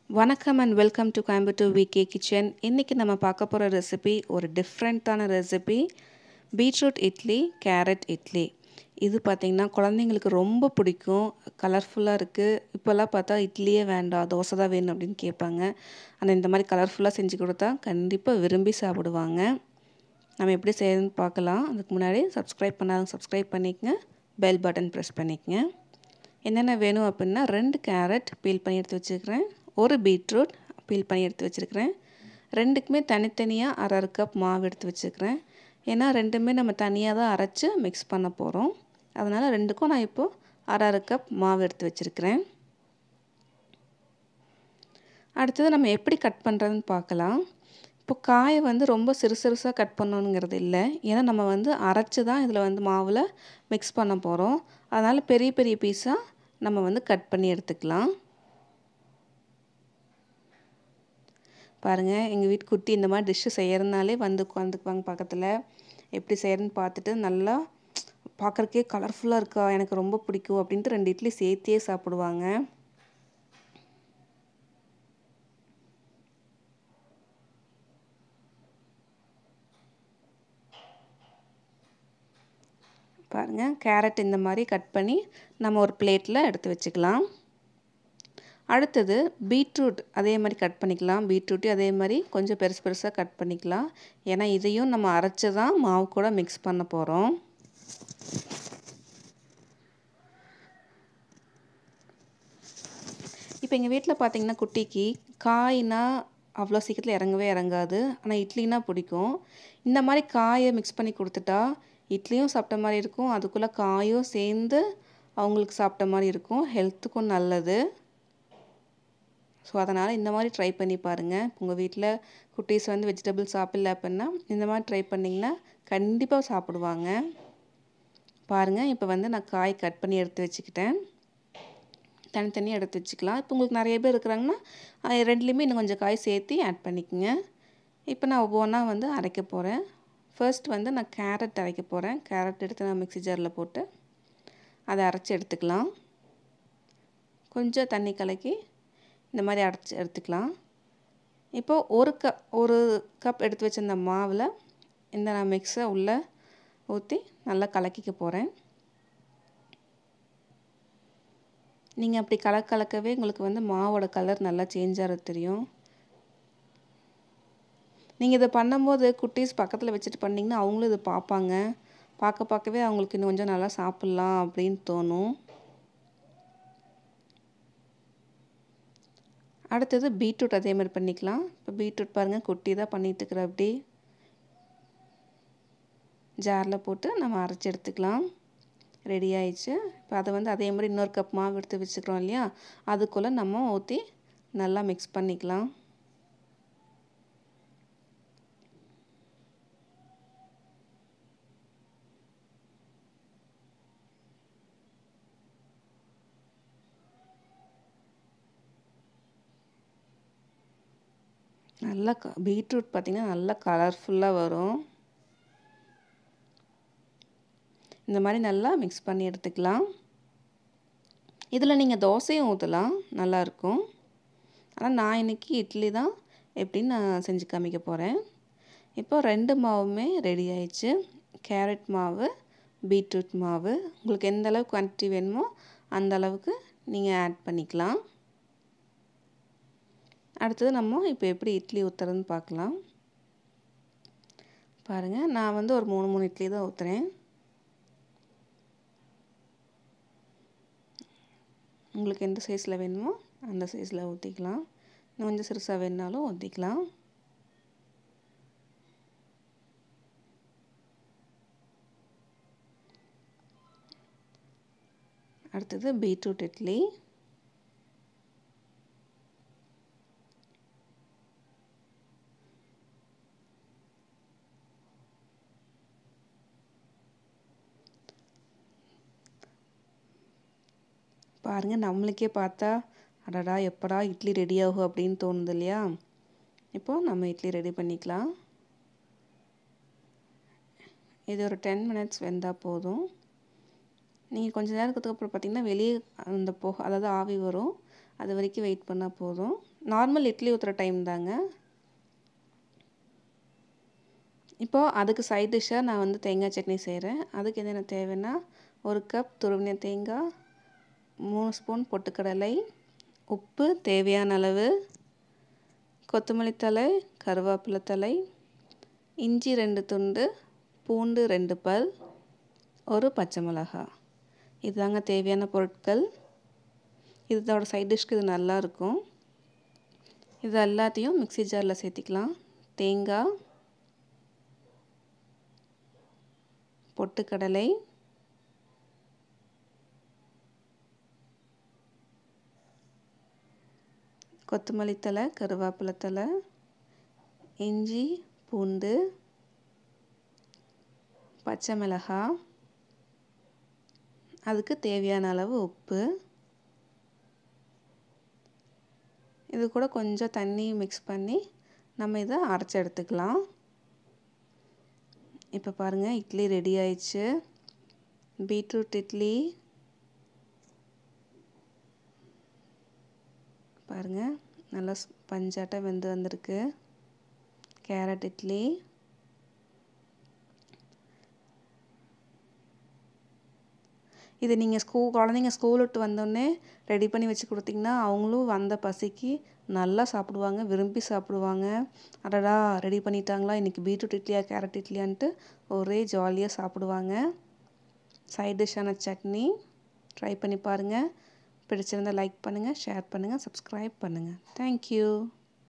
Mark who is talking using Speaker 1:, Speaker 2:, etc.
Speaker 1: வணக்கம் and welcome to Coimbatore VK kitchen இன்றைக்கி நம்ம பார்க்க போகிற ரெசிபி ஒரு டிஃப்ரெண்ட்டான recipe beetroot idli carrot idli இது பார்த்திங்கன்னா குழந்தைங்களுக்கு ரொம்ப பிடிக்கும் கலர்ஃபுல்லாக இருக்குது இப்போல்லாம் பார்த்தா இட்லியே வேண்டாம் தோசை தான் வேணும் அப்படின்னு கேட்பாங்க ஆனால் இந்த மாதிரி கலர்ஃபுல்லாக செஞ்சு கொடுத்தா கண்டிப்பாக விரும்பி சாப்பிடுவாங்க நம்ம எப்படி செய்யணும்னு பார்க்கலாம் அதுக்கு முன்னாடி சப்ஸ்கிரைப் பண்ணாதவங்க சப்ஸ்கிரைப் பண்ணிக்கங்க பெல் பட்டன் ப்ரெஸ் பண்ணிக்கங்க என்னென்ன வேணும் அப்படின்னா ரெண்டு கேரட் பீல் பண்ணி எடுத்து வச்சுருக்கிறேன் ஒரு பீட்ரூட் பீல் பண்ணி எடுத்து வச்சுருக்கிறேன் ரெண்டுக்குமே தனித்தனியாக அரை அரை கப் மாவு எடுத்து வச்சுருக்கிறேன் ஏன்னா ரெண்டுமே நம்ம தனியாக தான் அரைச்சி மிக்ஸ் பண்ண போகிறோம் அதனால் ரெண்டுக்கும் நான் இப்போது அரை அரை கப் மாவு எடுத்து வச்சுருக்கிறேன் அடுத்தது நம்ம எப்படி கட் பண்ணுறதுன்னு பார்க்கலாம் இப்போ காயை வந்து ரொம்ப சிறு சிறுசாக கட் பண்ணணுங்கிறது இல்லை ஏன்னா நம்ம வந்து அரைச்சி தான் இதில் வந்து மாவில் மிக்ஸ் பண்ண போகிறோம் அதனால் பெரிய பெரிய பீஸாக நம்ம வந்து கட் பண்ணி எடுத்துக்கலாம் பாருங்கள் எங்கள் வீட்டு குட்டி இந்த மாதிரி டிஷ்ஷு செய்கிறதுனாலே வந்து உட்காந்துக்குவாங்க பக்கத்தில் எப்படி செய்கிறேன்னு பார்த்துட்டு நல்லா பார்க்குறக்கே கலர்ஃபுல்லாக இருக்கா எனக்கு ரொம்ப பிடிக்கும் அப்படின்ட்டு ரெண்டு இட்லி சேர்த்தியே சாப்பிடுவாங்க பாருங்கள் கேரட் இந்த மாதிரி கட் பண்ணி நம்ம ஒரு பிளேட்டில் எடுத்து வச்சுக்கலாம் அடுத்தது பீட்ரூட் அதே மாதிரி கட் பண்ணிக்கலாம் பீட்ரூட்டையும் அதே மாதிரி கொஞ்சம் பெருசு பெருசாக கட் பண்ணிக்கலாம் ஏன்னா இதையும் நம்ம அரைச்சி தான் மாவு கூட மிக்ஸ் பண்ண போகிறோம் இப்போ எங்கள் வீட்டில் பார்த்தீங்கன்னா குட்டிக்கு காய்னா அவ்வளோ சீக்கிரத்தில் இறங்கவே இறங்காது ஆனால் இட்லினா பிடிக்கும் இந்த மாதிரி காயை மிக்ஸ் பண்ணி கொடுத்துட்டா இட்லியும் சாப்பிட்ட மாதிரி இருக்கும் அதுக்குள்ளே காயும் சேர்ந்து அவங்களுக்கு சாப்பிட்ட மாதிரி இருக்கும் ஹெல்த்துக்கும் நல்லது ஸோ அதனால் இந்த மாதிரி ட்ரை பண்ணி பாருங்கள் உங்கள் வீட்டில் குட்டீஸ் வந்து வெஜிடபிள் சாப்பிடல அப்படின்னா இந்த மாதிரி ட்ரை பண்ணிங்கன்னா கண்டிப்பாக சாப்பிடுவாங்க பாருங்கள் இப்போ வந்து நான் காய் கட் பண்ணி எடுத்து வச்சுக்கிட்டேன் தனித்தனியாக எடுத்து வச்சுக்கலாம் இப்போ உங்களுக்கு நிறைய பேர் இருக்கிறாங்கன்னா ரெண்டுலேயுமே இன்னும் கொஞ்சம் காய் சேர்த்து ஆட் பண்ணிக்கோங்க இப்போ நான் ஒவ்வொன்றா வந்து அரைக்க போகிறேன் ஃபர்ஸ்ட் வந்து நான் கேரட் அரைக்க போகிறேன் கேரட் எடுத்து நான் மிக்ஸி ஜாரில் போட்டு அதை அரைச்சி எடுத்துக்கலாம் கொஞ்சம் தண்ணி கலக்கி இந்த மாதிரி அரைச்சி எடுத்துக்கலாம் இப்போது ஒரு கப் ஒரு கப் எடுத்து வச்சிருந்த மாவில் இந்த நான் மிக்ஸை உள்ளே ஊற்றி நல்லா கலக்கிக்க போகிறேன் நீங்கள் அப்படி கலக்க கலக்கவே உங்களுக்கு வந்து மாவோட கலர் நல்லா சேஞ்ச் ஆகிறது தெரியும் நீங்கள் இதை பண்ணும்போது குட்டீஸ் பக்கத்தில் வச்சுட்டு பண்ணிங்கன்னா அவங்களும் இதை பார்ப்பாங்க பார்க்க பார்க்கவே அவங்களுக்கு இன்னும் கொஞ்சம் நல்லா சாப்பிட்லாம் அப்படின்னு தோணும் அடுத்தது பீட்ரூட் அதே மாதிரி பண்ணிக்கலாம் இப்போ பீட்ரூட் பாருங்கள் குட்டி தான் பண்ணிகிட்டு இருக்கிற அப்படி ஜாரில் போட்டு நம்ம அரைச்சி எடுத்துக்கலாம் ரெடி ஆயிடுச்சு இப்போ அதை வந்து அதே மாதிரி இன்னொரு கப் மாவு எடுத்து வச்சுக்கிறோம் இல்லையா அதுக்குள்ளே நம்ம ஊற்றி நல்லா மிக்ஸ் பண்ணிக்கலாம் நல்லா க பீட்ரூட் பார்த்திங்கன்னா நல்லா கலர்ஃபுல்லாக வரும் இந்த மாதிரி நல்லா மிக்ஸ் பண்ணி எடுத்துக்கலாம் இதில் நீங்கள் தோசையும் ஊற்றலாம் நல்லாயிருக்கும் ஆனால் நான் இன்றைக்கி இட்லி தான் எப்படின்னு நான் செஞ்சு காமிக்க போகிறேன் இப்போ ரெண்டு மாவுமே ரெடி ஆயிடுச்சு கேரட் மாவு பீட்ரூட் மாவு உங்களுக்கு எந்த அளவுக்கு குவான்டிட்டி வேணுமோ அந்த அளவுக்கு நீங்கள் ஆட் பண்ணிக்கலாம் அடுத்தது நம்ம இப்போ எப்படி இட்லி ஊற்றுறதுன்னு பார்க்கலாம் பாருங்கள் நான் வந்து ஒரு மூணு மூணு இட்லி தான் ஊற்றுறேன் உங்களுக்கு எந்த சைஸில் வேணுமோ அந்த சைஸில் ஊற்றிக்கலாம் இன்னும் கொஞ்சம் சிறுசாக வேணுனாலும் ஊற்றிக்கலாம் அடுத்தது பீட்ரூட் இட்லி பாருங்கள் நம்மளுக்கே பார்த்தா அடடா எப்படா இட்லி ரெடி ஆகும் அப்படின்னு தோணுது இல்லையா இப்போது நம்ம இட்லி ரெடி பண்ணிக்கலாம் இது ஒரு டென் மினிட்ஸ் வெந்தால் போதும் நீங்கள் கொஞ்ச நேரத்துக்கு அப்புறம் பார்த்திங்கன்னா வெளியே அந்த புகை அதாவது ஆவி வரும் அது வரைக்கும் வெயிட் பண்ணால் போதும் நார்மல் இட்லி ஊற்றுற டைம் தாங்க இப்போது அதுக்கு சைட் டிஷ்ஷாக நான் வந்து தேங்காய் சட்னி செய்கிறேன் அதுக்கு என்னென்ன தேவைன்னா ஒரு கப் துருவின தேங்காய் மூணு ஸ்பூன் பொட்டுக்கடலை உப்பு தேவையான அளவு கொத்தமல்லி தழை கருவேப்பிலை தழை இஞ்சி ரெண்டு துண்டு பூண்டு ரெண்டு பல் ஒரு பச்சை மிளகாய் இதுதாங்க தேவையான பொருட்கள் இதோட சைட் டிஷ்க்கு இது நல்லாயிருக்கும் இது எல்லாத்தையும் மிக்சி ஜாரில் சேர்த்திக்கலாம் தேங்காய் பொட்டுக்கடலை கொத்தமல்லி தழை கருவேப்பிலை தழை இஞ்சி பூண்டு பச்சை மிளகாய் அதுக்கு தேவையான அளவு உப்பு இது கூட கொஞ்சம் தண்ணி மிக்ஸ் பண்ணி நம்ம இதை அரைச்சி எடுத்துக்கலாம் இப்போ பாருங்கள் இட்லி ரெடி ஆயிடுச்சு பீட்ரூட் இட்லி பாருங்கள் நல்லா பஞ்சாட்டம் வெந்து வந்திருக்கு கேரட் இட்லி இது நீங்கள் ஸ்கூ குழந்தைங்க ஸ்கூல் விட்டு வந்தோடனே ரெடி பண்ணி வச்சு கொடுத்தீங்கன்னா அவங்களும் வந்த பசிக்கு நல்லா சாப்பிடுவாங்க விரும்பி சாப்பிடுவாங்க அடடா ரெடி பண்ணிட்டாங்களா இன்றைக்கி பீட்ரூட் இட்லியா கேரட் இட்லியான்ட்டு ஒரே ஜாலியாக சாப்பிடுவாங்க சைட் டிஷ்ஷான சட்னி ட்ரை பண்ணி பாருங்கள் பிடிச்சிருந்தால் லைக் பண்ணுங்கள் ஷேர் பண்ணுங்கள் சப்ஸ்கிரைப் பண்ணுங்கள் தேங்க்யூ